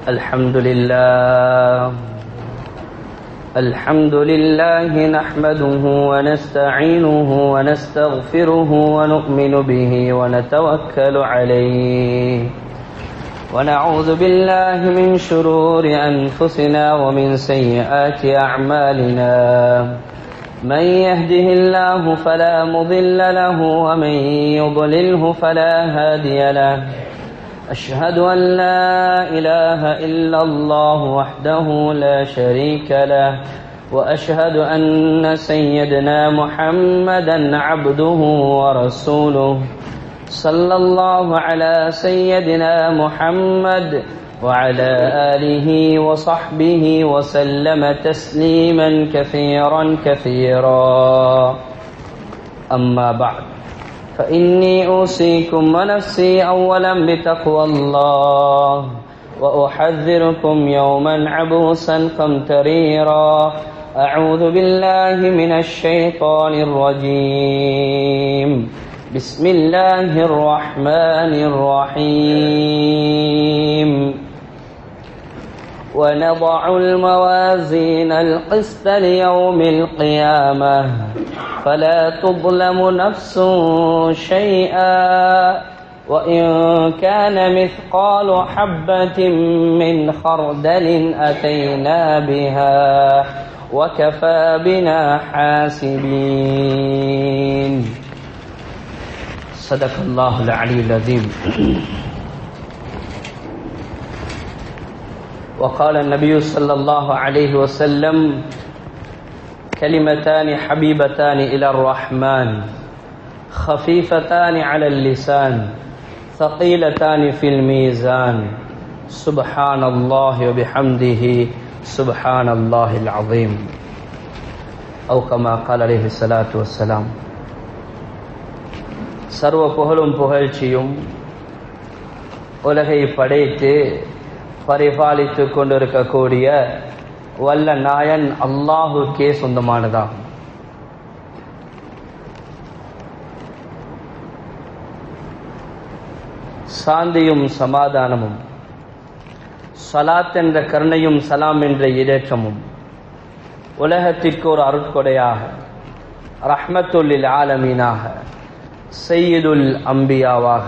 الحمد لله الحمد لله نحمده ونستعينه ونستغفره ونؤمن به ونتوكل عليه ونعوذ بالله من شرور أنفسنا ومن سيئات أعمالنا من يهده الله فلا مضل له ومن يضلله فلا هادي له أشهد أن لا إله إلا الله وحده لا شريك له وأشهد أن سيدنا محمدا عبده ورسوله صلى الله على سيدنا محمد وعلى آله وصحبه وسلم تسليما كثيرا كثيرا أما بعد فإني أوصيكم ونفسي أولا بتقوى الله وأحذركم يوما عبوسا قمتريرا أعوذ بالله من الشيطان الرجيم بسم الله الرحمن الرحيم ونضع الموازين القسط ليوم القيامة فلا تظلم نفس شيئا وإن كان مثقال حبة من خردل أتينا بها وكفى بنا حاسبين صدق الله العلي العظيم وقال النبي صلى الله عليه وسلم كلمتان حبيبتان إلى الرحمن خفيفتان على اللسان ثقيلتان في الميزان سبحان الله وبحمده سبحان الله العظيم أو كما قال عليه الصلاة والسلام சர்வ புகழும் புகழ்ச்சியும் உலகை படைத்து பரிபாலித்து கொண்டிருக்கக்கூடிய வல்ல நாயன் அல்லாஹுக்கே சொந்தமானதாகும் சாந்தியும் சமாதானமும் சலாத் என்ற கருணையும் சலாம் என்ற இடேற்றமும் உலகத்திற்கு ஒரு அருட்கொடையாக ரஹ்மத்துல்லில் ஆலமீனாக செய்யுதுல் அம்பியாவாக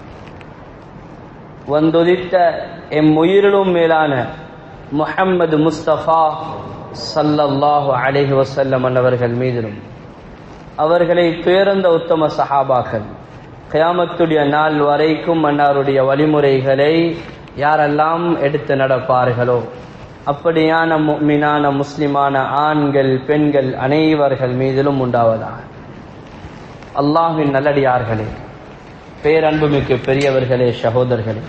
வந்துதித்த எம் உயிரிலும் மேலான முஹம்மது முஸ்தபா சல்லல்லாஹு அலைஹி வசல்லம் அவர்கள் மீதிலும் அவர்களை பேரந்த உத்தம சஹாபாக்கள் கயாமத்துடைய நாள் வரைக்கும் அன்னாருடைய வழிமுறைகளை யாரெல்லாம் எடுத்து நடப்பார்களோ அப்படியான மீனான முஸ்லிமான ஆண்கள் பெண்கள் அனைவர்கள் மீதிலும் உண்டாவதாக அல்லாஹின் நல்லடியார்களே பேரன்புமிக்க பெரியவர்களே சகோதரர்களே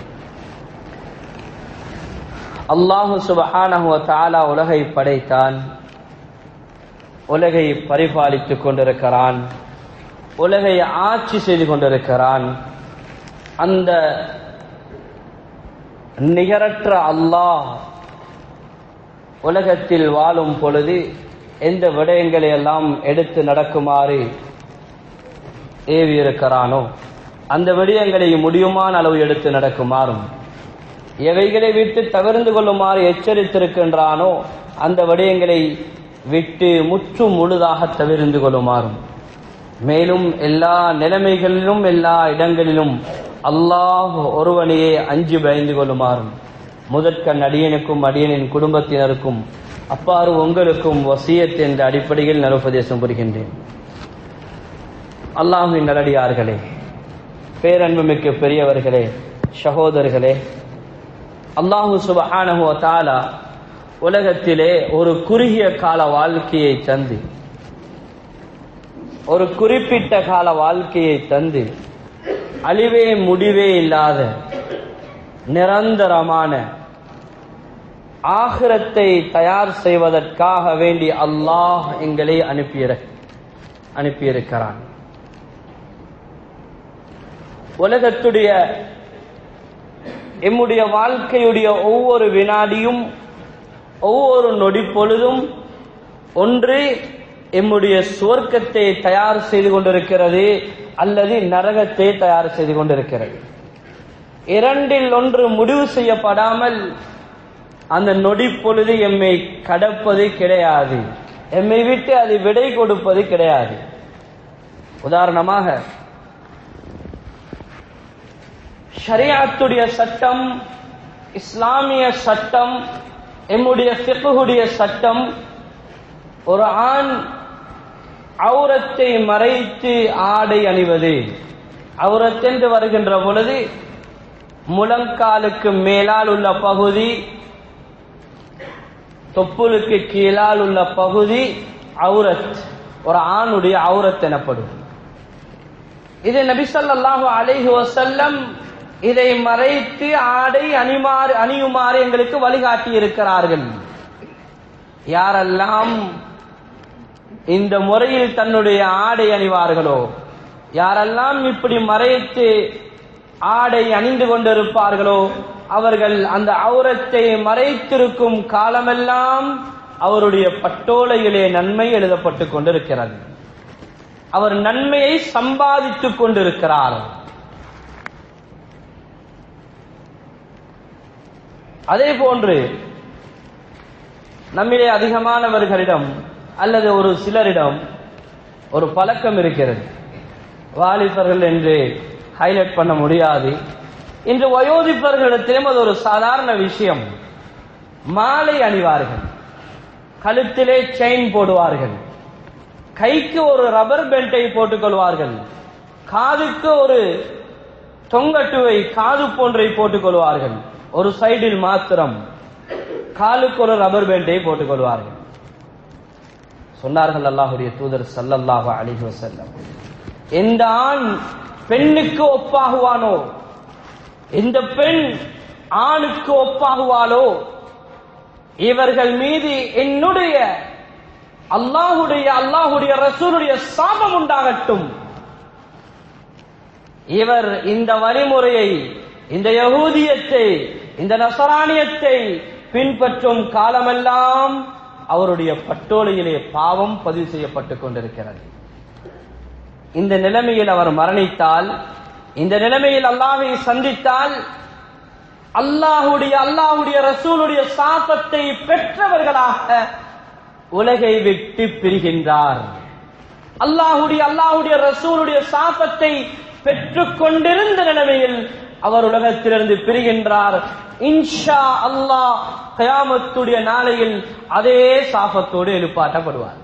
அல்லாஹு சுபஹானஹுவ தாலா உலகை படைத்தான் உலகை பரிபாலித்துக் கொண்டிருக்கிறான் உலகை ஆட்சி செய்து கொண்டிருக்கிறான் அந்த நிகரற்ற அல்லாஹ் உலகத்தில் வாழும் பொழுது எந்த விடயங்களை எல்லாம் எடுத்து நடக்குமாறு ஏவி இருக்கிறானோ அந்த விடயங்களை முடியுமான அளவு எடுத்து நடக்குமாறும் எவைகளை விட்டு தவிர்ந்து கொள்ளுமாறு எச்சரித்திருக்கின்றானோ அந்த விடயங்களை விட்டு முற்று முழுதாக தவிர்ந்து கொள்ளுமாறும் மேலும் எல்லா நிலைமைகளிலும் எல்லா இடங்களிலும் அல்லாஹ் ஒருவனையே அஞ்சு பயந்து கொள்ளுமாறும் முதற்கண் அடியனுக்கும் அடியனின் குடும்பத்தினருக்கும் அப்பாறு உங்களுக்கும் வசியத் என்ற அடிப்படையில் நலுபதேசம் புரிகின்றேன் அல்லாஹின் நல்லடியார்களே பேரன்புமிக்க பெரியவர்களே சகோதரர்களே அல்லாஹு சுபஹானஹுவ தாலா உலகத்திலே ஒரு குறுகிய கால வாழ்க்கையை தந்து ஒரு குறிப்பிட்ட கால வாழ்க்கையை தந்து அழிவே முடிவே இல்லாத நிரந்தரமான ஆகிரத்தை தயார் செய்வதற்காக வேண்டி அல்லாஹ் எங்களை அனுப்பிய அனுப்பியிருக்கிறான் உலகத்துடைய எம்முடைய வாழ்க்கையுடைய ஒவ்வொரு வினாடியும் ஒவ்வொரு நொடி பொழுதும் ஒன்று எம்முடைய சுவர்க்கத்தை தயார் செய்து கொண்டிருக்கிறது அல்லது நரகத்தை தயார் செய்து கொண்டிருக்கிறது இரண்டில் ஒன்று முடிவு செய்யப்படாமல் அந்த நொடி பொழுது எம்மை கடப்பது கிடையாது எம்மை விட்டு அது விடை கொடுப்பது கிடையாது உதாரணமாக ஷரியாத்துடைய சட்டம் இஸ்லாமிய சட்டம் எம்முடைய ஃபிக்ஹுடைய சட்டம் ஒரு ஆண் அவுரத்தை மறைத்து ஆடை அணிவது அவுரத்தென்று வருகின்ற பொழுது முழங்காலுக்கு மேலால் உள்ள பகுதி தொப்புளுக்கு கீழால் உள்ள பகுதி அவுரத் ஒரு ஆணுடைய அவுரத் எனப்படும் இது நபிசல்லாஹு அலைஹி வசல்லம் இதை மறைத்து ஆடை அணிமாறு அணியுமாறு எங்களுக்கு வழிகாட்டி இருக்கிறார்கள் யாரெல்லாம் இந்த முறையில் தன்னுடைய ஆடை அணிவார்களோ யாரெல்லாம் இப்படி மறைத்து ஆடை அணிந்து கொண்டிருப்பார்களோ அவர்கள் அந்த அவுரத்தை மறைத்திருக்கும் காலமெல்லாம் அவருடைய பட்டோலையிலே நன்மை எழுதப்பட்டுக் கொண்டிருக்கிறது அவர் நன்மையை சம்பாதித்துக் கொண்டிருக்கிறார் அதே போன்று நம்மிலே அதிகமானவர்களிடம் அல்லது ஒரு சிலரிடம் ஒரு பழக்கம் இருக்கிறது வாலிபர்கள் என்று ஹைலைட் பண்ண முடியாது இன்று வயோதிப்பர்களிடத்திலும் அது ஒரு சாதாரண விஷயம் மாலை அணிவார்கள் கழுத்திலே செயின் போடுவார்கள் கைக்கு ஒரு ரப்பர் பெல்ட்டை போட்டுக் கொள்வார்கள் காதுக்கு ஒரு தொங்கட்டுவை காது போன்றை போட்டுக் கொள்வார்கள் ஒரு சைடில் மாத்திரம் காலுக்கு ஒரு ரப்பர் பேண்டை போட்டுக் கொள்வார்கள் சொன்னார்கள் அல்லாஹுடைய தூதர் சல்லல்லாஹு அலிஹி வசல்லம் எந்த ஆண் பெண்ணுக்கு ஒப்பாகுவானோ எந்த பெண் ஆணுக்கு ஒப்பாகுவாளோ இவர்கள் மீது என்னுடைய அல்லாஹுடைய அல்லாஹுடைய ரசூலுடைய சாபம் உண்டாகட்டும் இவர் இந்த வழிமுறையை இந்த யகூதியத்தை இந்த நசராணியத்தை பின்பற்றும் காலமெல்லாம் அவருடைய பட்டோலையிலே பாவம் பதிவு செய்யப்பட்டுக் கொண்டிருக்கிறது இந்த நிலைமையில் அவர் மரணித்தால் இந்த நிலைமையில் அல்லாஹை சந்தித்தால் அல்லாஹுடைய அல்லாஹுடைய ரசூலுடைய சாபத்தை பெற்றவர்களாக உலகை விட்டு பிரிகின்றார் அல்லாஹுடைய அல்லாஹுடைய ரசூலுடைய சாபத்தை பெற்றுக் கொண்டிருந்த நிலைமையில் அவர் உலகத்திலிருந்து பிரிகின்றார் இன்ஷா அல்லாஹ் கயாமத்துடைய நாளையில் அதே சாபத்தோடு எழுப்பாட்டப்படுவார்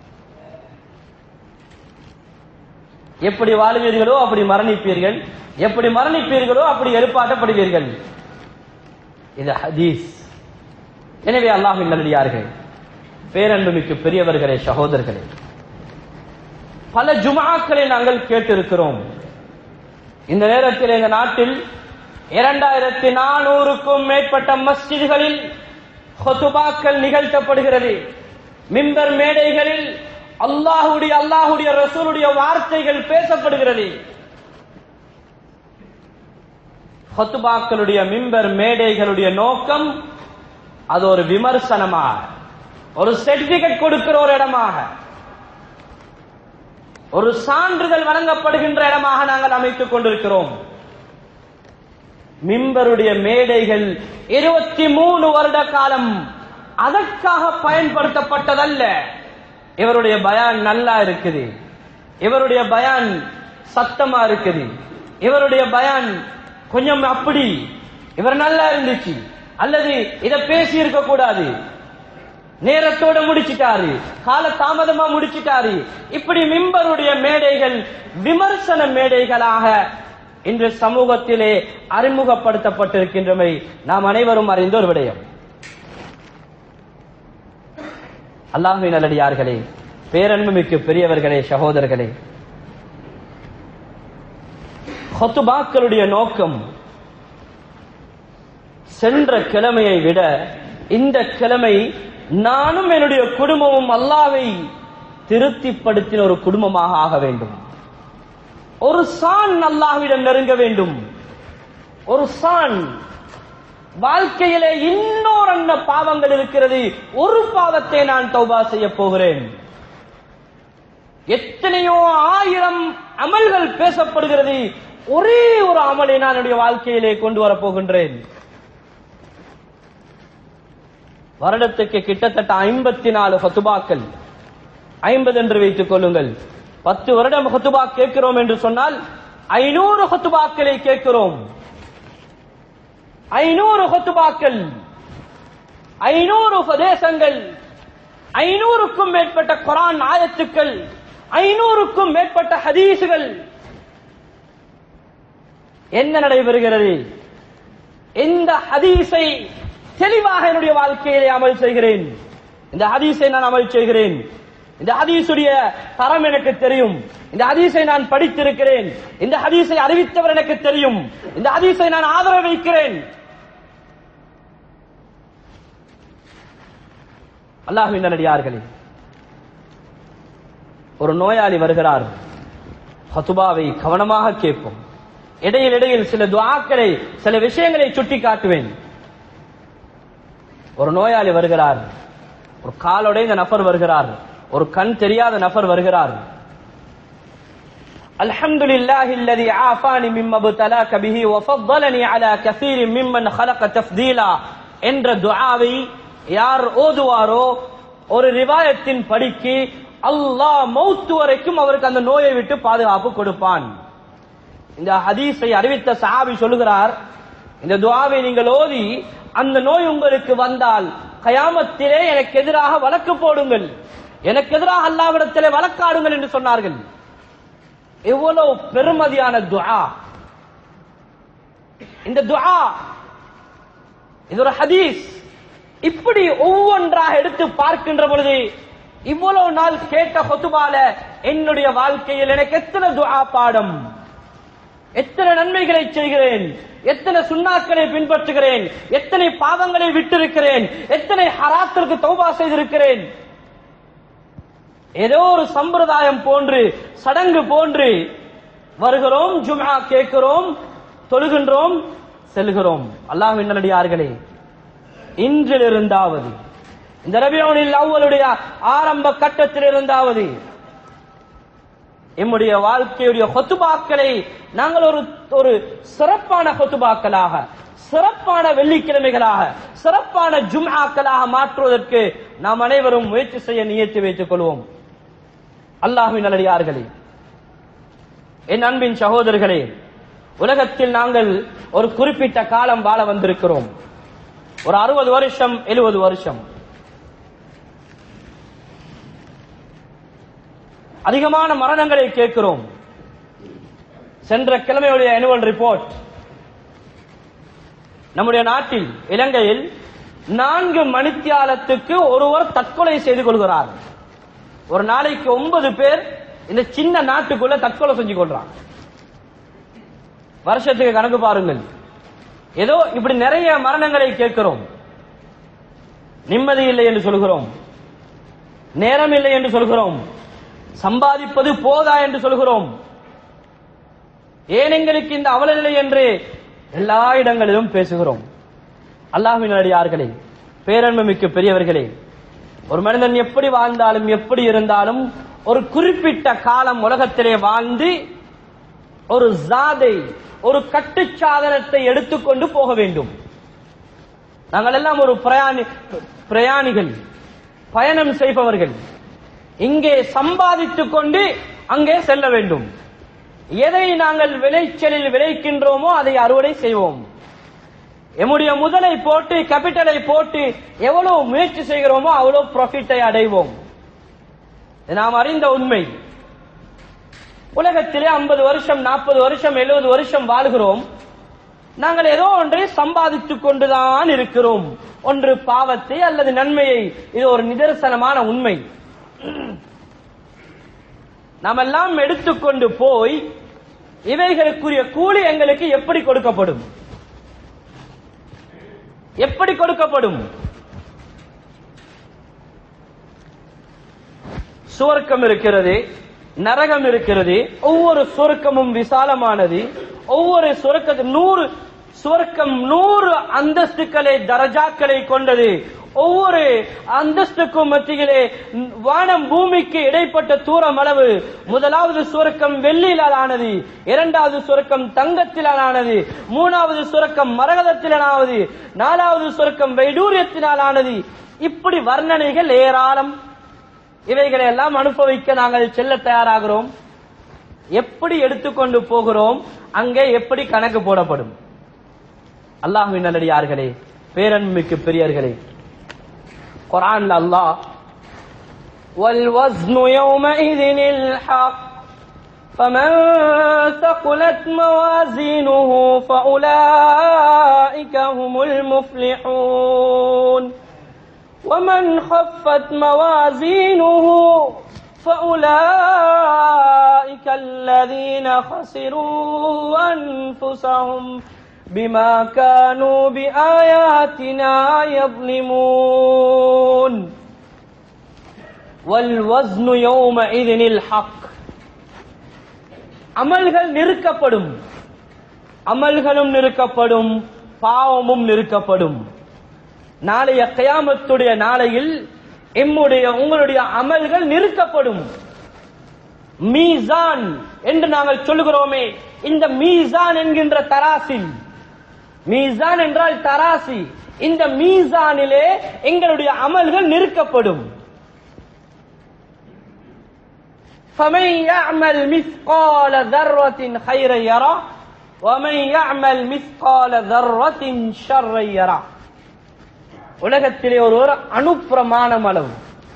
எப்படி வாழ்வீர்களோ அப்படி மரணிப்பீர்கள் எப்படி மரணிப்பீர்களோ அப்படி எழுப்பாட்டப்படுவீர்கள் இது ஹதீஸ் எனவே அல்லாஹின் நல்லடியார்கள் பேரன்புமிக்கு பெரியவர்களே சகோதரர்களே பல ஜுமாக்களை நாங்கள் கேட்டிருக்கிறோம் இந்த நேரத்தில் இந்த நாட்டில் இரண்டாயிரத்தி நானூறுக்கும் மேற்பட்ட மஸ்ஜிதுகளில் ஹொத்துபாக்கள் நிகழ்த்தப்படுகிறது மிம்பர் மேடைகளில் அல்லாஹுடைய அல்லாஹுடைய ரசூலுடைய வார்த்தைகள் பேசப்படுகிறது ஹொத்துபாக்களுடைய மிம்பர் மேடைகளுடைய நோக்கம் அது ஒரு விமர்சனமாக ஒரு சர்டிபிகேட் கொடுக்கிற ஒரு இடமாக ஒரு சான்றிதழ் வழங்கப்படுகின்ற இடமாக நாங்கள் அமைத்துக் கொண்டிருக்கிறோம் மிம்பருடைய மேடைகள் இருபத்தி மூணு வருட காலம் அதற்காக பயன்படுத்தப்பட்டதல்ல இவருடைய பயான் நல்லா இருக்குது இவருடைய பயான் சத்தமா இருக்குது இவருடைய பயான் கொஞ்சம் அப்படி இவர் நல்லா இருந்துச்சு அல்லது இத பேசி இருக்க கூடாது நேரத்தோட முடிச்சிட்டாரு கால தாமதமா முடிச்சிட்டாரு இப்படி மிம்பருடைய மேடைகள் விமர்சன மேடைகளாக இன்று சமூகத்திலே அறிமுகப்படுத்தப்பட்டிருக்கின்றமை நாம் அனைவரும் அறிந்த ஒரு விடயம் அல்லாஹுவின் நல்லடியார்களே பேரன்புமிக்கு பெரியவர்களே சகோதரர்களே ஹொத்துபாக்களுடைய நோக்கம் சென்ற கிழமையை விட இந்த கிழமை நானும் என்னுடைய குடும்பமும் அல்லாவை திருப்திப்படுத்தின ஒரு குடும்பமாக ஆக வேண்டும் ஒரு சான் அல்லாஹ்விடம் நெருங்க வேண்டும் ஒரு சான் வாழ்க்கையிலே இன்னொரு அன்ன பாவங்கள் இருக்கிறது ஒரு பாவத்தை நான் தௌபா செய்ய போகிறேன் எத்தனையோ ஆயிரம் அமல்கள் பேசப்படுகிறது ஒரே ஒரு அமலை நான் என்னுடைய வாழ்க்கையிலே கொண்டு வரப் போகின்றேன் வருடத்துக்கு கிட்டத்தட்ட ஐம்பத்தி நாலு ஹத்துபாக்கள் ஐம்பது என்று வைத்துக் கொள்ளுங்கள் பத்து வருடம் ஹத்துபா கேட்கிறோம் என்று சொன்னால் ஐநூறு ஹத்துபாக்களை கேட்கிறோம் ஐநூறு ஹத்துபாக்கள் ஐநூறு உபதேசங்கள் ஐநூறுக்கும் மேற்பட்ட குரான் ஆயத்துக்கள் ஐநூறுக்கும் மேற்பட்ட ஹதீசுகள் என்ன நடைபெறுகிறது இந்த ஹதீஸை தெளிவாக என்னுடைய வாழ்க்கையிலே அமல் செய்கிறேன் இந்த ஹதீஸை நான் அமல் செய்கிறேன் இந்த ஹதீஸுடைய தரம் எனக்கு தெரியும் இந்த ஹதீஸை நான் படித்திருக்கிறேன் இந்த ஹதீஸை அறிவித்தவர் எனக்கு தெரியும் இந்த ஹதீஸை நான் ஆதரவு வைக்கிறேன் அல்லாஹ்வின் நல்லடியார்களே ஒரு நோயாளி வருகிறார் ஹத்துபாவை கவனமாக கேட்போம் இடையில் இடையில் சில துஆக்களை சில விஷயங்களை சுட்டி காட்டுவேன் ஒரு நோயாளி வருகிறார் ஒரு காலோடைந்த நபர் வருகிறார் ஒரு கண் தெரியாத நபர் வருகிறார் الحمد لله الذي عافاني مما ابتلاك به وفضلني على كثير ممن خلق تفضيلا என்ற துஆவை யார் ஓதுவாரோ ஒரு ரிவாயத்தின் படிக்கு அல்லாஹ் மௌத்து வரைக்கும் அவருக்கு அந்த நோயை விட்டு பாதுகாப்பு கொடுப்பான் இந்த ஹதீஸை அறிவித்த சஹாபி சொல்லுகிறார் இந்த துஆவை நீங்கள் ஓதி அந்த நோய் உங்களுக்கு வந்தால் கயாமத்திலே எனக்கு எதிராக வழக்கு போடுங்கள் எனக்கு எதிராக அல்லாவிடத்திலே வழக்காடுங்கள் என்று சொன்னார்கள் எவ்வளவு பெருமதியான துஆ இந்த துஆ இது ஒரு ஹதீஸ் இப்படி ஒவ்வொன்றாக எடுத்து பார்க்கின்ற பொழுது இவ்வளவு நாள் கேட்ட ஹொத்துபால என்னுடைய வாழ்க்கையில் எனக்கு எத்தனை துஆ பாடம் எத்தனை நன்மைகளை செய்கிறேன் எத்தனை சுண்ணாக்களை பின்பற்றுகிறேன் எத்தனை பாவங்களை விட்டிருக்கிறேன் எத்தனை ஹராத்திற்கு தௌபா செய்திருக்கிறேன் ஏதோ ஒரு சம்பிரதாயம் போன்று சடங்கு போன்று வருகிறோம் ஜும்ஆ கேட்கிறோம் தொழுகின்றோம் செல்கிறோம் அல்லாஹ்வின் நல்லடியார்களே இன்றிலிருந்தாவது இந்த ரபியோனில் அவ்வளுடைய ஆரம்ப கட்டத்தில் இருந்தாவது எம்முடைய வாழ்க்கையுடைய ஹொத்துபாக்களை நாங்கள் ஒரு ஒரு சிறப்பான ஹொத்துபாக்களாக சிறப்பான வெள்ளிக்கிழமைகளாக சிறப்பான ஜும்ஆக்களாக மாற்றுவதற்கு நாம் அனைவரும் முயற்சி செய்ய நியத்து வைத்துக் கொள்வோம் அல்லாஹ்வின் நல்லடியார்களே என் அன்பின் சகோதரர்களே உலகத்தில் நாங்கள் ஒரு குறிப்பிட்ட காலம் வாழ வந்திருக்கிறோம் ஒரு அறுபது வருஷம் எழுபது வருஷம் அதிகமான மரணங்களை கேட்கிறோம் சென்ற கிழமையுடைய அனுவல் ரிப்போர்ட் நம்முடைய நாட்டில் இலங்கையில் நான்கு மணித்தியாலத்துக்கு ஒருவர் தற்கொலை செய்து கொள்கிறார் ஒரு நாளைக்கு ஒன்பது பேர் இந்த சின்ன நாட்டுக்குள்ள தற்கொலை செஞ்சு கொள்றாங்க வருஷத்துக்கு கணக்கு பாருங்கள் ஏதோ இப்படி நிறைய மரணங்களை கேட்கிறோம் நிம்மதி இல்லை என்று சொல்கிறோம் நேரம் இல்லை என்று சொல்கிறோம் சம்பாதிப்பது போதா என்று சொல்கிறோம் ஏன் எங்களுக்கு இந்த அவலநிலை என்று எல்லா இடங்களிலும் பேசுகிறோம் அல்லாஹ்வின் அடியார்களே பேரன்புமிக்க பெரியவர்களே ஒரு மனிதன் எப்படி வாழ்ந்தாலும் எப்படி இருந்தாலும் ஒரு குறிப்பிட்ட காலம் உலகத்திலே வாழ்ந்து ஒரு ஜாதை ஒரு கட்டுச்சாதனத்தை எடுத்துக்கொண்டு போக வேண்டும் நாங்கள் எல்லாம் ஒரு பிரயாணி பிரயாணிகள் பயணம் செய்பவர்கள் இங்கே சம்பாதித்துக் கொண்டு அங்கே செல்ல வேண்டும் எதை நாங்கள் விளைச்சலில் விளைக்கின்றோமோ அதை அறுவடை செய்வோம் எம்முடைய முதலை போட்டு கேபிட்டலை போட்டு எவ்வளவு முயற்சி செய்கிறோமோ அவ்வளவு ப்ராஃபிட்டை அடைவோம் இது நாம் அறிந்த உண்மை உலகத்திலே ஐம்பது வருஷம் நாற்பது வருஷம் எழுபது வருஷம் வாழ்கிறோம் நாங்கள் ஏதோ ஒன்றை சம்பாதித்துக் கொண்டுதான் இருக்கிறோம் ஒன்று பாவத்தை அல்லது நன்மையை இது ஒரு நிதர்சனமான உண்மை நாம் எல்லாம் எடுத்துக்கொண்டு போய் இவைகளுக்குரிய கூலி எங்களுக்கு எப்படி கொடுக்கப்படும் எப்படி கொடுக்கப்படும் சுவர்க்கம் இருக்கிறது நரகம் இருக்கிறது ஒவ்வொரு சுவர்க்கமும் விசாலமானது ஒவ்வொரு சுவர்க்கத்து நூறு சுவர்க்கம் நூறு அந்தஸ்துக்களை தரஜாக்களை கொண்டது ஒவ்வொரு அந்தஸ்துக்கும் மத்தியிலே வானம் பூமிக்கு இடைப்பட்ட தூரம் அளவு முதலாவது சுரக்கம் வெள்ளியிலால் ஆனது இரண்டாவது சுரக்கம் தங்கத்திலால் ஆனது மூணாவது சுரக்கம் மரகதத்திலானது நாலாவது சுரக்கம் வைடூரியத்தினால் ஆனது இப்படி வர்ணனைகள் ஏராளம் இவைகளை எல்லாம் அனுபவிக்க நாங்கள் செல்ல தயாராகிறோம் எப்படி எடுத்துக்கொண்டு போகிறோம் அங்கே எப்படி கணக்கு போடப்படும் அல்லாஹுவின் நல்லடியார்களே பேரன்மிக்கு பெரியர்களே குரான்ல அல்லாஹ் والوزن يومئذ الحق فمن ثقلت موازينه فأولئك هم المفلحون ومن خفت موازينه فأولئك الذين خسروا أنفسهم بما كانوا بآياتنا يظلمون والوزن يومئذ الحق அமல்கள் நிறுக்கப்படும் அமல்களும் நிறுக்கப்படும் பாவமும் நிறுக்கப்படும் நாளைய கயாமத்துடைய நாளையில் எம்முடைய உங்களுடைய அமல்கள் நிறுக்கப்படும் மீசான் என்று நாங்கள் சொல்லுகிறோமே இந்த மீசான் என்கின்ற தராசில் மீசான் என்றால் தராசி இந்த மீசானிலே எங்களுடைய அமல்கள் நிறுக்கப்படும் فمن يعمل مثقال ذرة خيرا يرى ومن يعمل مثقال ذرة شرا يرى உலகத்திலே ஒரு ஒரு அணுப்பிரமாணம் அளவு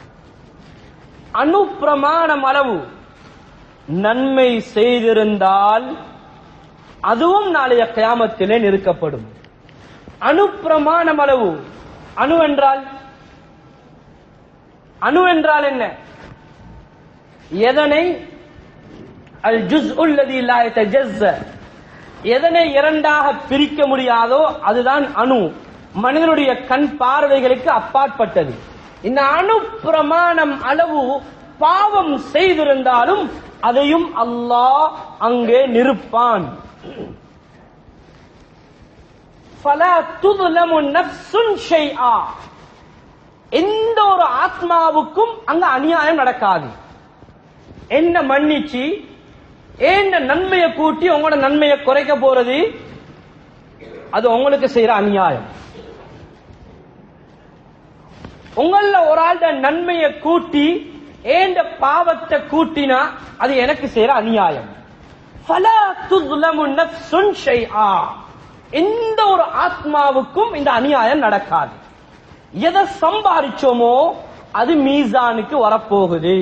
அணுப்பிரமாணம் அளவு நன்மை செய்திருந்தால் அதுவும் நாளைய கியாமத்திலே நிறுக்கப்படும் அணுப்பிரமாணம் அளவு அணு என்றால் அணு என்றால் என்ன எதனை அல் ஜுஸ் உள்ளதி எதனை இரண்டாக பிரிக்க முடியாதோ அதுதான் அணு மனிதனுடைய கண் பார்வைகளுக்கு அப்பாற்பட்டது இந்த அணு பிரமாணம் அளவு பாவம் செய்திருந்தாலும் அதையும் அல்லாஹ் அங்கே நிறுப்பான் فَلَا تُظْلَمُ نَفْسٌ شَيْئًا எந்த ஒரு ஆத்மாவுக்கும் அங்க அநியாயம் நடக்காது என்ன மன்னிச்சு என்ன நன்மையை கூட்டி உங்களோட நன்மையை குறைக்க போறது அது உங்களுக்கு செய்யற அநியாயம் உங்கள ஒரு ஆள்ட நன்மையை கூட்டி ஏண்ட பாவத்தை கூட்டினா அது எனக்கு செய்யற அநியாயம் فَلَا تُظْلَمُ نَفْسٌ شَيْئًا எந்த ஒரு ஆத்மாவுக்கும் இந்த அநியாயம் நடக்காது எதை சம்பாதிச்சோமோ அது மீசானுக்கு வரப்போகுது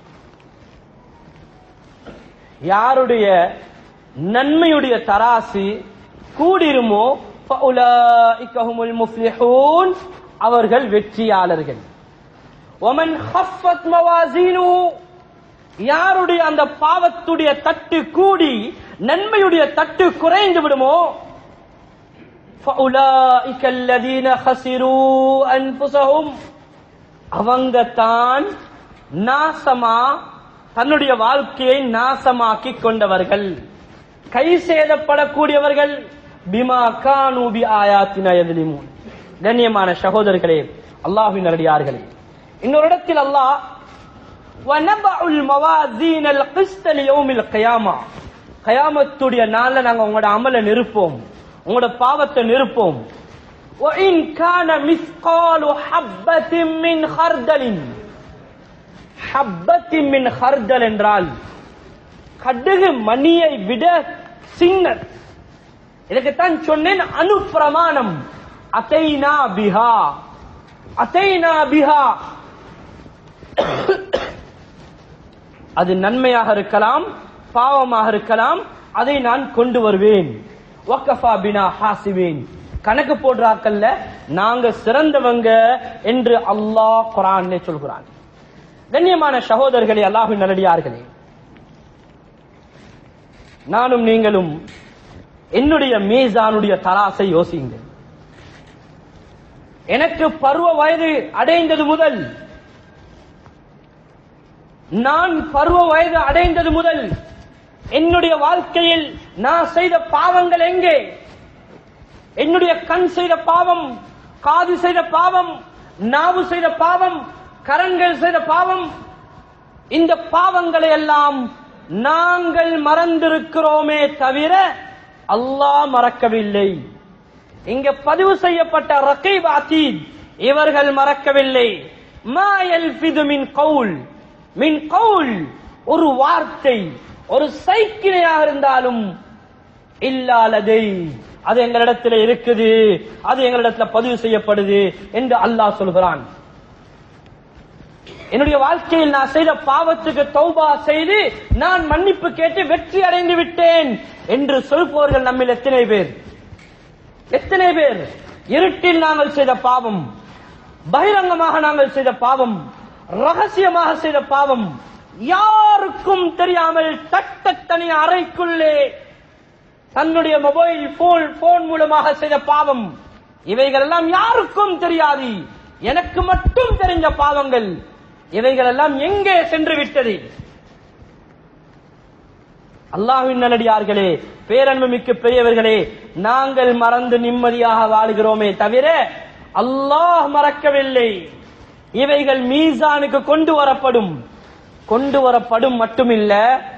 யாருடைய நன்மையுடைய தராசு கூடிருமோ فَأُولَئِكَ هُمُ الْمُفْلِحُونَ அவர்கள் வெற்றியாளர்கள் وَمَنْ خَفَّتْ مَوَازِينُهُ யாருடைய அந்த பாவத்துடைய தட்டு கூடி நன்மையுடைய தட்டு குறைந்து விடுமோ فَأُولَئِكَ الَّذِينَ خَسِرُوا أَنفُسَهُمْ அவங்க தான் நாசமா தன்னுடைய வாழ்க்கையை நாசமாக்கி கொண்டவர்கள் கை சேதப்படக்கூடியவர்கள் பிமா கானூபி ஆயாத்தின எதிலிமூன் கண்ணியமான சகோதரர்களே அல்லாஹின் நல்லடியார்களே இன்னொரு இடத்தில் அல்லாஹ் وَنَبَعُ الْمَوَازِينَ الْقِسْطَ لِيَوْمِ الْقِيَامَةِ கயாமத்துடைய நாள்ல நாங்க உங்களோட அமலை நிறுப்போம் உங்களோட பாவத்தை நிறுப்போம் وَإِنْ كَانَ مِثْقَالُ حَبَّةٍ مِّنْ خَرْدَلٍ حَبَّةٍ مِّنْ خَرْدَل் என்றால் கடுகு மணியை விட சின்ன இதுக்குத்தான் சொன்னேன் அனுப்பிரமாணம் அத்தைனா பிஹா அத்தைனா பிஹா அது நன்மையாக இருக்கலாம் பாவமாக இருக்கலாம் அதை நான் கொண்டு வருவேன் வக்கஃபா பினா ஹாசிவேன் கணக்கு போடுறாக்கல்ல நாங்க சிறந்தவங்க என்று அல்லாஹ் குரான்ல சொல்கிறான் கண்ணியமான சகோதரர்களே அல்லாஹின் நல்லடியார்களே நானும் நீங்களும் என்னுடைய மீசானுடைய தராசை யோசியுங்கள் எனக்கு பருவ வயது அடைந்தது முதல் நான் பருவ வயது அடைந்தது முதல் என்னுடைய வாழ்க்கையில் நான் செய்த பாவங்கள் எங்கே என்னுடைய கண் செய்த பாவம் காது செய்த பாவம் நாவு செய்த பாவம் கரங்கள் செய்த பாவம் இந்த பாவங்களை எல்லாம் நாங்கள் மறந்திருக்கிறோமே தவிர அல்லாஹ் மறக்கவில்லை இங்க பதிவு செய்யப்பட்ட ரகீப் அதீத் இவர்கள் மறக்கவில்லை மா யல்ஃபிது மின் கவுல் மின் கவுல் ஒரு வார்த்தை ஒரு சைக்கிளையாக இருந்தாலும் இல்லாலதை அது எங்களிடத்தில் இருக்குது அது எங்களிடத்தில் பதிவு செய்யப்படுது என்று அல்லாஹ் சொல்கிறான் என்னுடைய வாழ்க்கையில் நான் செய்த பாவத்துக்கு தௌபா செய்து நான் மன்னிப்பு கேட்டு வெற்றி அடைந்து விட்டேன் என்று சொல்பவர்கள் நம்மில் எத்தனை பேர் எத்தனை பேர் இருட்டில் நாங்கள் செய்த பாவம் பகிரங்கமாக நாங்கள் செய்த பாவம் ரகசியமாக செய்த பாவம் யாருக்கும் தெரியாமல் தட்டத்தனி அறைக்குள்ளே தன்னுடைய மொபைல் போன் போன் மூலமாக செய்த பாவம் இவைகள் எல்லாம் யாருக்கும் தெரியாது எனக்கு மட்டும் தெரிஞ்ச பாவங்கள் இவைகள் எல்லாம் எங்கே சென்று விட்டது அல்லாஹ்வின் நல்லடியார்களே பேரன்பு மிக்க பெரியவர்களே நாங்கள் மறந்து நிம்மதியாக வாழுகிறோமே தவிர அல்லாஹ் மறக்கவில்லை இவைகள் மீசானுக்கு கொண்டு வரப்படும் கொண்டு வரப்படும் மட்டுமில்ல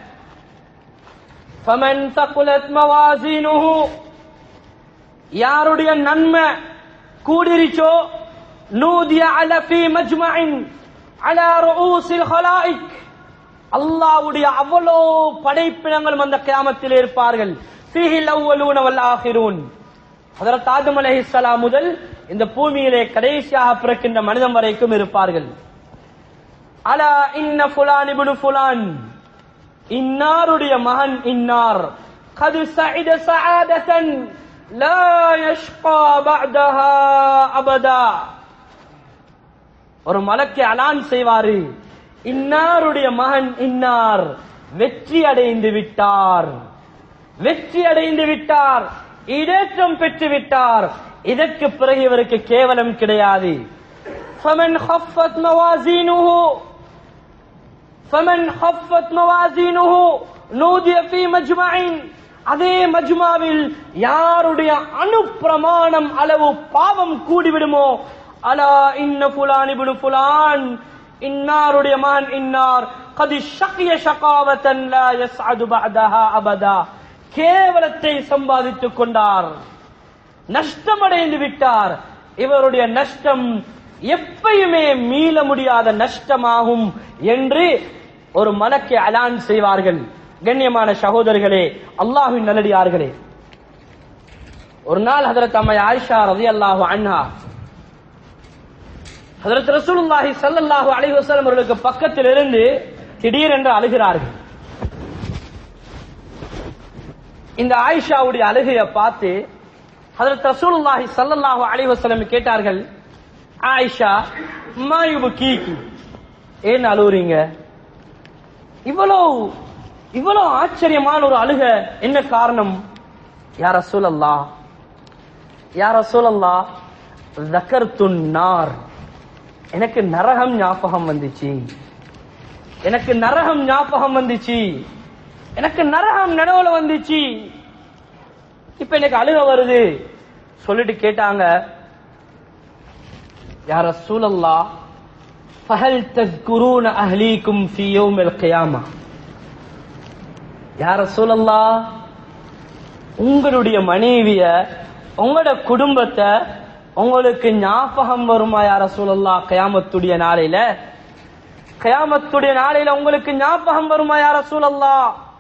فَمَنْ ثَقُلَتْ مَوَازِينُهُ யாருடைய நன்மை கூடிருச்சோ நூதிய அல ஃபீ மஜ்மஇன் அலா ரூஸில் ஹலாயிக் அல்லாஹ்வுடைய அவ்வளோ படைப்பினங்களும் அந்த கியாமத்தில் இருப்பார்கள் ஃபீஹில் அவ்வலூன வல் ஆகிரூன் ஹஜரத் ஆதம் அலைஹிஸ்ஸலாம் முதல் இந்த பூமியிலே கடைசியாக பிறக்கின்ற மனிதன் வரைக்கும் இருப்பார்கள் அலா இன்ன ஃபுலான் இப்னு ஃபுலான் இன்னாருடைய மகன் இன்னார் கது சஇத சஆதத்தன் லா யஷ்கா பஅதஹா அபதா ஒரு மலக்கை அலான் செய்வாரு இன்னாருடைய மகன் இன்னார் வெற்றி அடைந்து விட்டார் வெற்றி அடைந்து விட்டார் இடேற்றம் பெற்று விட்டார் இதற்கு பிறகு இவருக்கு கேவலம் கிடையாது فمن خفت موازينه فمن خفت موازينه نودي في مجمع அதே மஜ்மாவில் யாருடைய அணு பிரமாணம் அளவு பாவம் கூடிவிடுமோ அலா இன்ன புலான் இப்னு புலான் இன்னாருடைய மகன் இன்னார் கதி ஷக்கிய ஷகாவத்தன் லா யஸ்அது பஅதஹா அபதா கேவலத்தை சம்பாதித்துக் கொண்டார் நஷ்டமடைந்து விட்டார் இவருடைய நஷ்டம் எப்பயுமே மீள முடியாத நஷ்டமாகும் என்று ஒரு மலக்கை அலான் செய்வார்கள் கண்ணியமான சகோதரர்களே அல்லாஹ்வின் நல்லடியார்களே ஒரு நாள் ஹதரத் அம்மை ஆயிஷா ரதி அல்லாஹு அன்ஹா ஹதரத் ரசூலுல்லாஹி ஸல்லல்லாஹு அலைஹி வஸல்லம் அவர்களுக்கு பக்கத்தில் இருந்து திடீரென்று அழுகிறார்கள் இந்த ஆயிஷாவுடைய அழுகையை பார்த்து ஹதரத் ரசூலுல்லாஹி ஸல்லல்லாஹு அலைஹி வஸல்லம் கேட்டார்கள் ஆயிஷா மாயுபு கீக்கி ஏன் அழுவுறீங்க இவ்வளோ இவ்வளோ ஆச்சரியமான ஒரு அழுக என்ன காரணம் யார சூழல்லா யார சூழல்லா ஜக்கர்த்துன் நார் எனக்கு நரகம் ஞாபகம் வந்துச்சு எனக்கு நரகம் ஞாபகம் வந்துச்சு எனக்கு நரகம் நனவுல வந்துச்சு இப்ப எனக்கு அழுக வருது சொல்லிட்டு கேட்டாங்க யார சூழல்லா ஃபஹல் தஸ்குரூன அஹ்லீக்கும் ஃபி யௌமில் கியாமா யார சூழல்லா உங்களுடைய மனைவிய உங்களோட குடும்பத்தை உங்களுக்கு ஞாபகம் வருமா யார சூழல்லா கயாமத்துடைய நாளையில கயாமத்துடைய நாளையில உங்களுக்கு ஞாபகம் வருமா யார சூழல்லா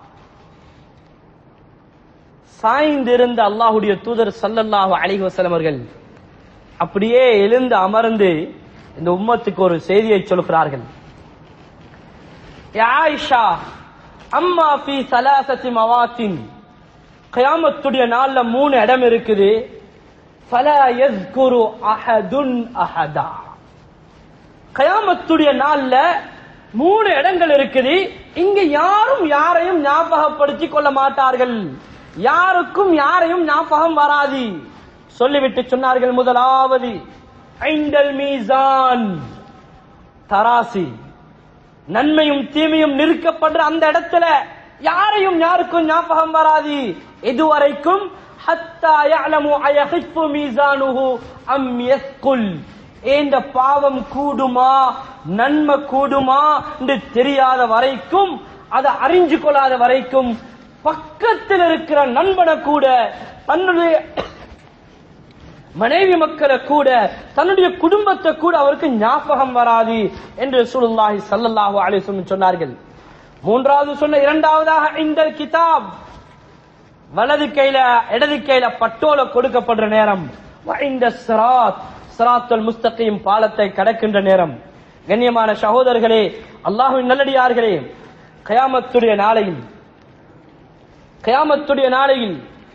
சாய்ந்திருந்த அல்லாஹுடைய தூதர் சல்லல்லாஹு அலைஹி வஸல்லம் அவர்கள் அப்படியே எழுந்து அமர்ந்து இந்த உம்மத்துக்கு ஒரு செய்தியை சொல்கிறார்கள் யா ஆயிஷா அம்மா ஃபி சலாசத்தி மவாத்தின் கயாமத்துடைய நாள்ல மூணு இடம் இருக்குது ஃபலா யஸ்குரு அஹதுன் அஹதா கயாமத்துடைய நாள்ல மூணு இடங்கள் இருக்குது இங்க யாரும் யாரையும் ஞாபகப்படுத்தி கொள்ள மாட்டார்கள் யாருக்கும் யாரையும் ஞாபகம் வராது சொல்லிவிட்டு சொன்னார்கள் முதலாவது ஐண்டல் மீசான் தராசி நன்மையும் தீமையும் நிற்கப்படுற அந்த இடத்துல யாரையும் யாருக்கும் ஞாபகம் வராது இதுவரைக்கும் ஹத்தா யஅலமு அயஹிஃபு மீசானுஹு அம் யஸ்குல் இந்த பாவம் கூடுமா நன்மை கூடுமா என்று தெரியாத வரைக்கும் அதை அறிஞ்சு கொள்ளாத வரைக்கும் பக்கத்தில் இருக்கிற நண்பனை கூட தன்னுடைய மனைவி மக்களை கூட தன்னுடைய குடும்பத்தை கூட அவருக்கு ஞாபகம் வராது என்று சுல்லாஹி சல்லல்லாஹு அலைஹி வஸல்லம் சொன்னார்கள் மூன்றாவது சொன்ன இரண்டாவதாக இந்த கிதாப் வலது கையில இடது கையில பட்டோல கொடுக்கப்படுற நேரம் இந்த சிராத் சிராத்துல் முஸ்தகீம் பாலத்தை கடக்கின்ற நேரம் கண்ணியமான சகோதரர்களே அல்லாஹ்வின் நல்லடியார்களே கயாமத்துடைய நாளையில் கயாமத்துடைய நாளையில்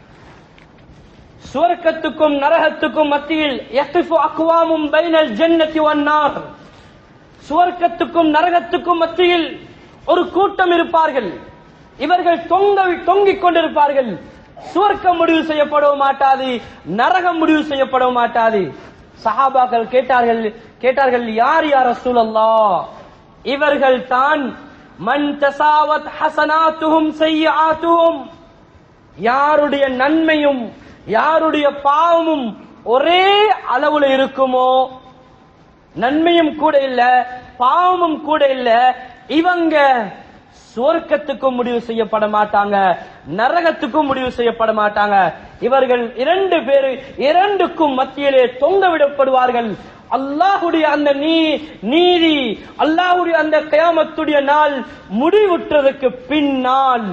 சுவர்க்கத்துக்கும் நரகத்துக்கும் மத்தியில் யக்ஃபிஃபு அக்வாமும் பைனல் ஜன்னதி வன்னார் சுவர்க்கத்துக்கும் நரகத்துக்கும் மத்தியில் ஒரு கூட்டம் இருப்பார்கள் இவர்கள் தொங்க தொங்கிக் கொண்டிருப்பார்கள் சுவர்க்கம் முடிவு செய்யப்படவும் மாட்டாது நரகம் முடிவு செய்யப்படவும் மாட்டாது சஹாபாக்கள் கேட்டார்கள் கேட்டார்கள் யார் யார் ரசூலல்லா இவர்கள் தான் மன் தசாவத் ஹசனாத்துஹும் செய்யாத்துஹும் யாருடைய நன்மையும் யாருடைய பாவமும் ஒரே அளவுல இருக்குமோ நன்மையும் கூட இல்ல பாவமும் கூட இல்ல இவங்க சுவர்க்கத்துக்கும் முடிவு செய்யப்பட மாட்டாங்க நரகத்துக்கும் முடிவு செய்யப்பட மாட்டாங்க இவர்கள் இரண்டு பேரு இரண்டுக்கும் மத்தியிலே தொங்க விடப்படுவார்கள் அல்லாஹுடைய அந்த நீ நீதி அல்லாஹுடைய அந்த கயாமத்துடைய நாள் முடிவுற்றதுக்கு பின்னால்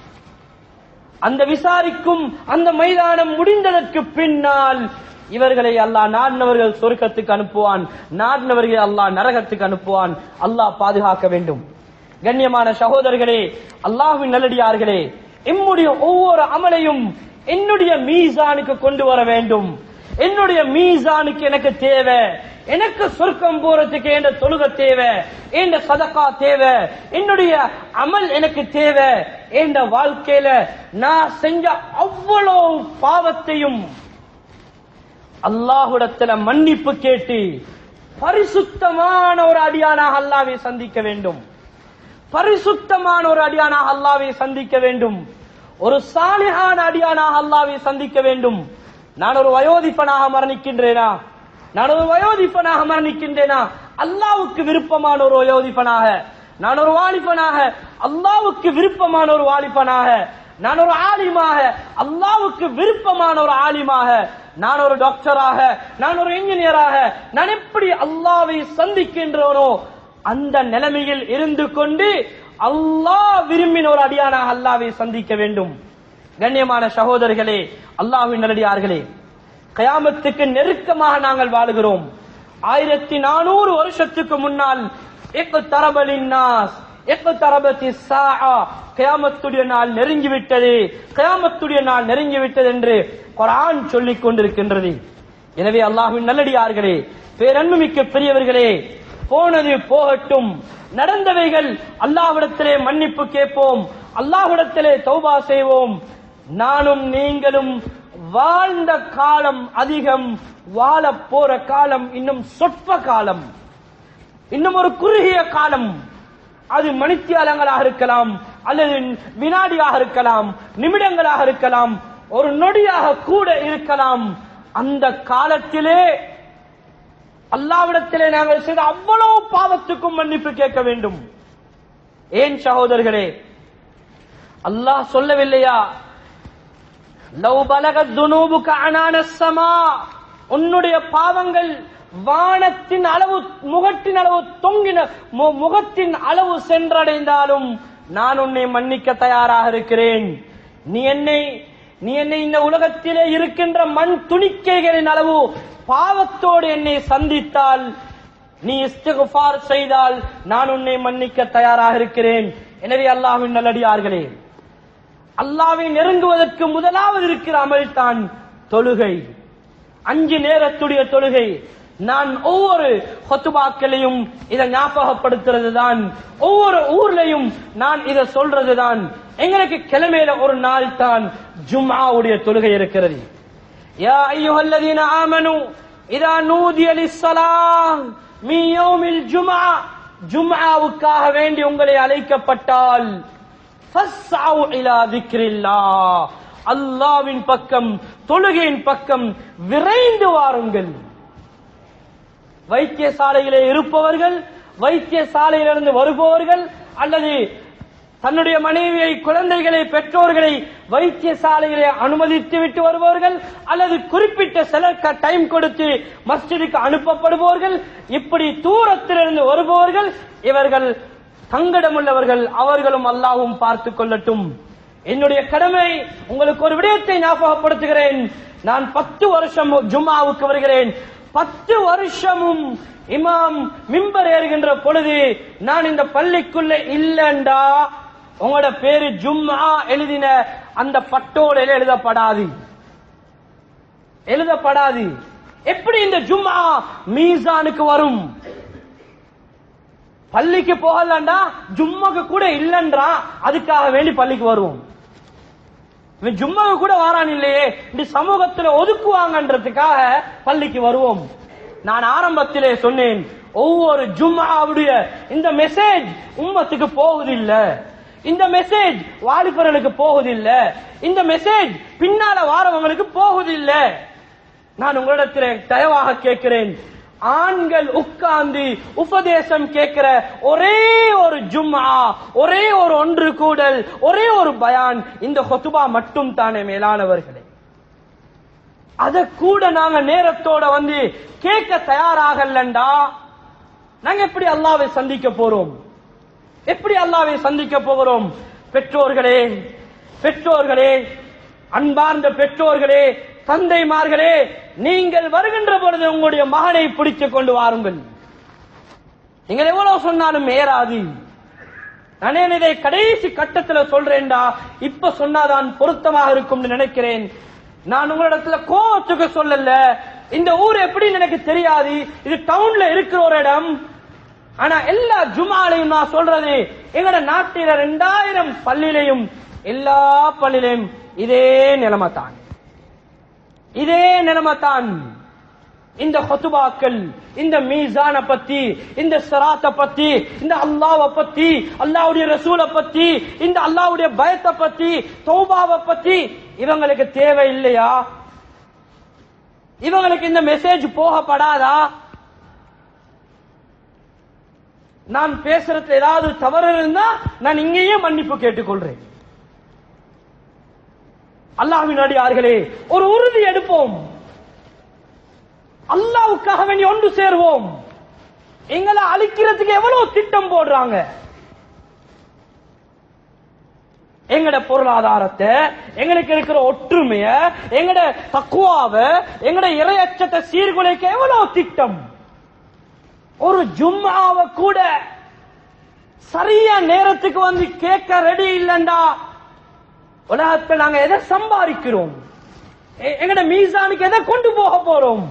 அந்த விசாரிக்கும் அந்த மைதானம் முடிந்ததற்கு பின்னால் இவர்களை அல்லாஹ் நாடினவர்கள் சொர்க்கத்துக்கு அனுப்புவான் நாடினவர்களை அல்லாஹ் நரகத்துக்கு அனுப்புவான் அல்லாஹ் பாதுகாக்க வேண்டும் கண்ணியமான சகோதரர்களே அல்லாஹ்வின் நல்லடியார்களே எம்முடைய ஒவ்வொரு அமலையும் என்னுடைய மீசானுக்கு கொண்டு வர வேண்டும் என்னுடைய மீசானுக்கு எனக்கு தேவை எனக்கு சொர்க்கம் போறதுக்கு என்ற தொழுக தேவை என்ற சதக்கா தேவை என்னுடைய அமல் எனக்கு தேவை என்ற வாழ்க்கையில நான் செஞ்ச அவ்வளவு பாவத்தையும் அல்லாஹுடத்துல மன்னிப்பு கேட்டு பரிசுத்தமான ஒரு அடியானாக அல்லாவை சந்திக்க வேண்டும் பரிசுத்தமான ஒரு அடியானாக அல்லாவை சந்திக்க வேண்டும் ஒரு சாலிஹான அடியானாக அல்லாவை சந்திக்க வேண்டும் நான் ஒரு வயோதிப்பனாக மரணிக்கின்றேனா நான் ஒரு வயோதிப்பனாக மரணிக்கின்றேனா அல்லாவுக்கு விருப்பமான ஒரு வயோதிப்பனாக நான் ஒரு வாலிபனாக அல்லாவுக்கு விருப்பமான ஒரு வாலிபனாக நான் ஒரு ஆலிமாக அல்லாவுக்கு விருப்பமான ஒரு ஆலிமாக நான் ஒரு டாக்டராக நான் ஒரு இன்ஜினியராக நான் எப்படி அல்லாவை சந்திக்கின்றவனோ அந்த நிலைமையில் இருந்து கொண்டு அல்லாஹ் விரும்பின ஒரு அடியானாக அல்லாவை சந்திக்க வேண்டும் கண்ணியமான சகோதரர்களே அல்லாஹ்வின் நல்லடியார்களே கயாமத்துக்கு நெருக்கமாக நாங்கள் வாழுகிறோம் ஆயிரத்தி நானூறு வருஷத்துக்கு முன்னால் எக்கு தரபலின் நாஸ் எக்கு தரபத்தி சாஆ கயாமத்துடைய நாள் நெருங்கிவிட்டது கயாமத்துடைய நாள் நெருங்கிவிட்டது என்று குர்ஆன் சொல்லிக் கொண்டிருக்கின்றது எனவே அல்லாஹ்வின் நல்லடியார்களே பேரன்புமிக்க பெரியவர்களே போனது போகட்டும் நடந்தவைகள் அல்லாஹ்விடத்திலே மன்னிப்பு கேட்போம் அல்லாஹ்விடத்திலே தௌபா செய்வோம் நானும் நீங்களும் வாழ்ந்த காலம் அதிகம் வாழ போற காலம் இன்னும் சொற்ப காலம் இன்னும் ஒரு குறுகிய காலம் அது மணித்தியாலங்களாக இருக்கலாம் அல்லது வினாடியாக இருக்கலாம் நிமிடங்களாக இருக்கலாம் ஒரு நொடியாக கூட இருக்கலாம் அந்த காலத்திலே அல்லாவிடத்திலே நாங்கள் செய்த அவ்வளவு பாவத்துக்கும் மன்னிப்பு கேட்க வேண்டும் ஏன் சகோதரர்களே அல்லாஹ் சொல்லவில்லையா லவ் பலகத் துனூபுக அனான ஸமா உன்னுடைய பாவங்கள் வானத்தின் அளவு முகத்தின் அளவு தொங்கின மு- முகத்தின் அளவு சென்றடைந்தாலும் நான் உன்னை மன்னிக்க தயாராக இருக்கிறேன் நீ என்னை நீ என்னை இந்த உலகத்திலே இருக்கின்ற மண் துணிக்கைகளின் அளவு பாவத்தோடு என்னை சந்தித்தால் நீ இஸ்திகுஃபார் செய்தால் நான் உன்னை மன்னிக்க தயாராக இருக்கிறேன் எனவே அல்லாஹ்வின் நல்லடியார்களே அல்லாவை நெருங்குவதற்கு முதலாவது இருக்கிற அமல் தான் தொழுகை அஞ்சு நேரத்துடைய தொழுகை நான் ஒவ்வொரு ஹொத்துபாக்களையும் இதை ஞாபகப்படுத்துறது தான் ஒவ்வொரு ஊர்லயும் நான் இதை சொல்றது தான் எங்களுக்கு கிழமையில ஒரு நாள் தான் ஜும்ஆவுடைய தொழுகை இருக்கிறது யா ஐயுஹல்லதீன ஆமனு இதா நூதிய லிஸ்ஸலாஹ் மின் யௌமில் ஜும்ஆ ஜும்ஆவுக்காக வேண்டி உங்களை அழைக்கப்பட்டால் ஃபஸ்ஸவு இலா திக்ரில்லாஹ் அல்லாஹ்வின் பக்கம் தொழுகையின் பக்கம் விரைந்து வாருங்கள் வைத்தியசாலையிலே இருப்பவர்கள் வைத்தியசாலையிலிருந்து வருபவர்கள் அல்லது தன்னுடைய மனைவியை குழந்தைகளை பெற்றோர்களை வைத்தியசாலையிலே அனுமதித்து விட்டு வருபவர்கள் அல்லது குறிப்பிட்ட சில டைம் கொடுத்து மஸ்ஜிதுக்கு அனுப்பப்படுபவர்கள் இப்படி தூரத்திலிருந்து வருபவர்கள் இவர்கள் தங்கடமுள்ளவர்கள் அவர்களும் அல்லாவும் பார்த்துக் கொள்ளட்டும் என்னுடைய கடமை உங்களுக்கு ஒரு விடயத்தை ஞாபகப்படுத்துகிறேன் நான் பத்து வருஷம் ஜும்மாவுக்கு வருகிறேன் பத்து வருஷமும் இமாம் மிம்பர் ஏறுகின்ற பொழுது நான் இந்த பள்ளிக்குள்ள இல்லண்டா உங்களோட பேரு ஜும்மா எழுதின அந்த பட்டோடையில எழுதப்படாது எழுதப்படாது எப்படி இந்த ஜும்மா மீசானுக்கு வரும் பள்ளிக்கு போகலண்டா ஜும்மாக்கு கூட இல்லன்றா அதுக்காக வேண்டி பள்ளிக்கு வருவோம் இவன் ஜும்மாவுக்கு கூட வாரான் இல்லையே இந்த சமூகத்துல ஒதுக்குவாங்கன்றதுக்காக பள்ளிக்கு வருவோம் நான் ஆரம்பத்திலே சொன்னேன் ஒவ்வொரு ஜும்மாவுடைய இந்த மெசேஜ் உம்மத்துக்கு போகுதில்ல இந்த மெசேஜ் வாலிபர்களுக்கு போகுதில்ல இந்த மெசேஜ் பின்னால வாரவங்களுக்கு போகுதில்ல நான் உங்களிடத்தில் தயவாக கேட்கிறேன் ஆண்கள் உட்கார்ந்து உபதேசம் கேட்கிற ஒரே ஒரு ஜும்மா ஒரே ஒரு ஒன்று கூடல் ஒரே ஒரு பயான் இந்த ஹொத்துபா மட்டும் தானே மேலானவர்களே அத கூட நாங்க நேரத்தோட வந்து கேட்க தயாராகலண்டா நாங்க எப்படி அல்லாவை சந்திக்க போறோம் எப்படி அல்லாவை சந்திக்க போகிறோம் பெற்றோர்களே பெற்றோர்களே அன்பார்ந்த பெற்றோர்களே தந்தைமார்களே நீங்கள் வருகின்ற பொழுது உங்களுடைய மகனை பிடித்துக் கொண்டு வாருங்கள் நீங்கள் எவ்வளவு சொன்னாலும் ஏறாது நான் இதை கடைசி கட்டத்துல சொல்றேன்டா இப்ப சொன்னாதான் பொருத்தமாக இருக்கும்னு நினைக்கிறேன் நான் உங்களிடத்துல கோவத்துக்கு சொல்லல இந்த ஊர் எப்படின்னு எனக்கு தெரியாது இது டவுன்ல இருக்கிற ஒரு இடம் ஆனா எல்லா ஜுமாலையும் நான் சொல்றது எங்கட நாட்டில ரெண்டாயிரம் பள்ளியிலையும் எல்லா பள்ளியிலையும் இதே நிலைமை தான் இதே நிலைமை தான் இந்த ஹொத்துபாக்கள் இந்த மீசான பத்தி இந்த சராத்த பத்தி இந்த அல்லாவை பத்தி அல்லாவுடைய ரசூலை பத்தி இந்த அல்லாவுடைய பயத்தை பத்தி தௌபாவை பத்தி இவங்களுக்கு தேவை இல்லையா இவங்களுக்கு இந்த மெசேஜ் போகப்படாதா நான் பேசுறதுல ஏதாவது தவறு இருந்தா நான் இங்கேயே மன்னிப்பு கேட்டுக்கொள்றேன் அல்லாஹ்வின் அடியார்களே ஒரு உறுதி எடுப்போம் அல்லாவுக்காக வேண்டி ஒன்று சேருவோம் எங்களை அழிக்கிறதுக்கு எவ்வளவு திட்டம் போடுறாங்க எங்கட பொருளாதாரத்தை எங்களுக்கு இருக்கிற ஒற்றுமைய எங்கட தக்குவாவ எங்கட இறையச்சத்தை சீர்குலைக்க எவ்வளவு திட்டம் ஒரு ஜும்மாவை கூட சரியா நேரத்துக்கு வந்து கேட்க ரெடி இல்லண்டா உலகத்தில் நாங்க எதை சம்பாதிக்கிறோம் எ- எங்கட மீசானுக்கு எதை கொண்டு போக போறோம்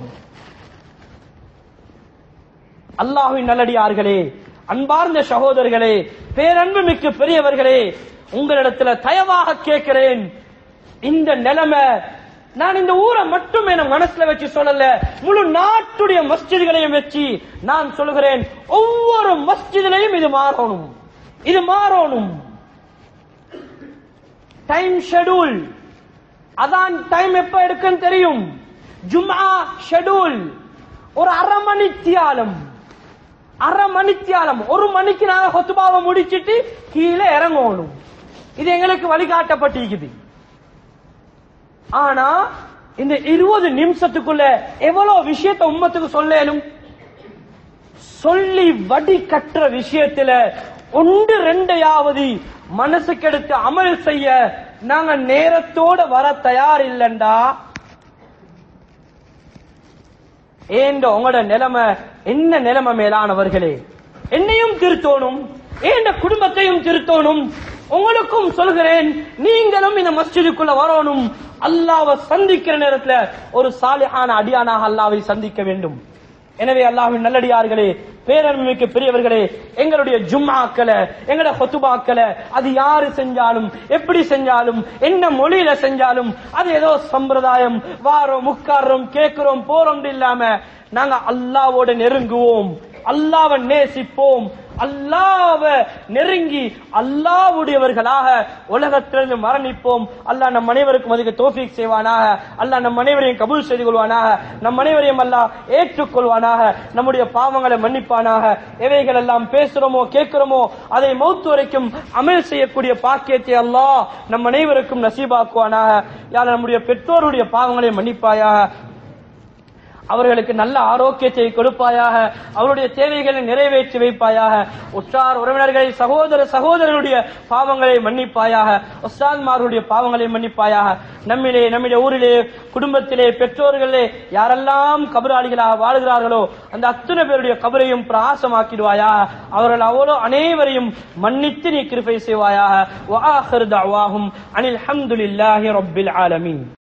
அல்லாஹ்வின் நல்லடியார்களே அன்பார்ந்த சகோதரர்களே பேரன்பு மிக்க பெரியவர்களே உங்களிடத்துல தயவாக கேட்கிறேன் இந்த நிலைமை நான் இந்த ஊரை மட்டும் என மனசுல வச்சு சொல்லல முழு நாட்டுடைய மஸ்ஜிதுகளையும் வச்சு நான் சொல்லுகிறேன் ஒவ்வொரு மஸ்ஜிதிலையும் இது மாறணும் இது மாறணும் டைம் ஷெட்யூல் அதான் டைம் எப்ப எடுக்குன்னு தெரியும் ஜும்ஆ ஷெட்யூல் ஒரு அரை மணி தியாலம் அரை மணி தியாலம் ஒரு மணிக்கு நாங்க ஹொத்துபாவை முடிச்சிட்டு கீழே இறங்கணும் இது எங்களுக்கு வழிகாட்டப்பட்டிருக்குது ஆனா இந்த இருபது நிமிஷத்துக்குள்ள எவ்வளவு விஷயத்தை உம்மத்துக்கு சொல்லலும் சொல்லி வடி கட்டுற விஷயத்துல ஒன்று ரெண்டையாவது மனசுக்கு எடுத்து அமல் செய்ய நாங்க நேரத்தோட வர தயார் இல்லண்டா ஏண்ட உங்களோட நிலைமை என்ன நிலைமை மேலானவர்களே என்னையும் திருத்தோணும் ஏண்ட குடும்பத்தையும் திருத்தோணும் உங்களுக்கும் சொல்கிறேன் நீங்களும் இந்த மஸ்ஜிதுக்குள்ள வரணும் அல்லாவை சந்திக்கிற நேரத்துல ஒரு சாலிஹான அடியானாக அல்லாவை சந்திக்க வேண்டும் எனவே அல்லாஹ்வின் நல்லடியார்களே பேரன்மிக்க பெரியவர்களே எங்களுடைய ஜும்மாக்களை எங்களோட ஹொத்துபாக்களை அது யாரு செஞ்சாலும் எப்படி செஞ்சாலும் என்ன மொழியில செஞ்சாலும் அது ஏதோ சம்பிரதாயம் வாரோம் உட்கார்றோம் கேட்கிறோம் போறோம் இல்லாம நாங்க அல்லாவோட நெருங்குவோம் அல்லாவை நேசிப்போம் அல்லாஹ்வ நெருங்கி அல்லாஹ்வுடையவர்களாக உலகத்திலிருந்து மரணிப்போம் அல்லாஹ் நம் அனைவருக்கும் அதிக தோஃபீக் செய்வானாக அல்லாஹ் நம் அனைவரையும் கபூல் செய்து கொள்வானாக நம் அனைவரையும் அல்லாஹ் ஏற்றுக்கொள்வானாக நம்முடைய பாவங்களை மன்னிப்பானாக எவைகள் எல்லாம் பேசுறோமோ கேட்கிறோமோ அதை மௌத்து வரைக்கும் அமல் செய்யக்கூடிய பாக்கியத்தை அல்லாஹ் நம் அனைவருக்கும் நசீபாக்குவானாக யார் நம்முடைய பெற்றோருடைய பாவங்களை மன்னிப்பாயாக அவர்களுக்கு நல்ல ஆரோக்கியத்தை கொடுப்பாயாக அவருடைய தேவைகளை நிறைவேற்றி வைப்பாயாக உற்றார் உறவினர்களை சகோதர சகோதரர்களுடைய பாவங்களை மன்னிப்பாயாக உஸ்தான்மார்களுடைய பாவங்களை மன்னிப்பாயாக நம்மிலே நம்முடைய ஊரிலே குடும்பத்திலே பெற்றோர்களே யாரெல்லாம் கபராளிகளாக வாழ்கிறார்களோ அந்த அத்தனை பேருடைய கபரையும் பிரகாசமாக்கிடுவாயாக அவர்கள் அவ்வளோ அனைவரையும் மன்னித்து நீ கிருபை செய்வாயாக வஆஹிரு தஅவாஹும் அனில் ஹம்துலில்லாஹி ரப்பில் ஆலமீன்